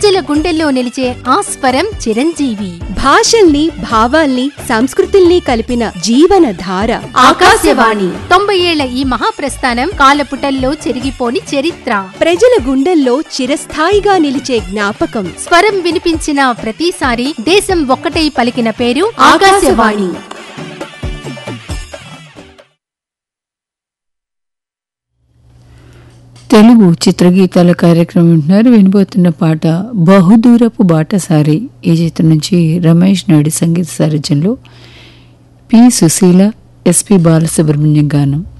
ప్రజల గుండెల్లో నిలిచే ఆస్వరం చిరంజీవి భాషల్ని భావాల్ని సంస్కృతుల్ని కలిపిన జీవన ధార ఆకాశవాణి తొంభై ఏళ్ల ఈ మహాప్రస్థానం కాలపుటల్లో చెరిగిపోని చరిత్ర ప్రజల గుండెల్లో చిరస్థాయిగా నిలిచే జ్ఞాపకం స్వరం వినిపించిన ప్రతిసారి దేశం ఒక్కటై పలికిన పేరు ఆకాశవాణి తెలుగు చిత్రగీతాల కార్యక్రమం వింటున్నారు వినబోతున్న పాట బహుదూరపు బాటసారి ఈ చిత్రం నుంచి రమేష్ నాయుడు సంగీత సారథ్యంలో పి సుశీల ఎస్పి బాలసుబ్రహ్మణ్యం గానం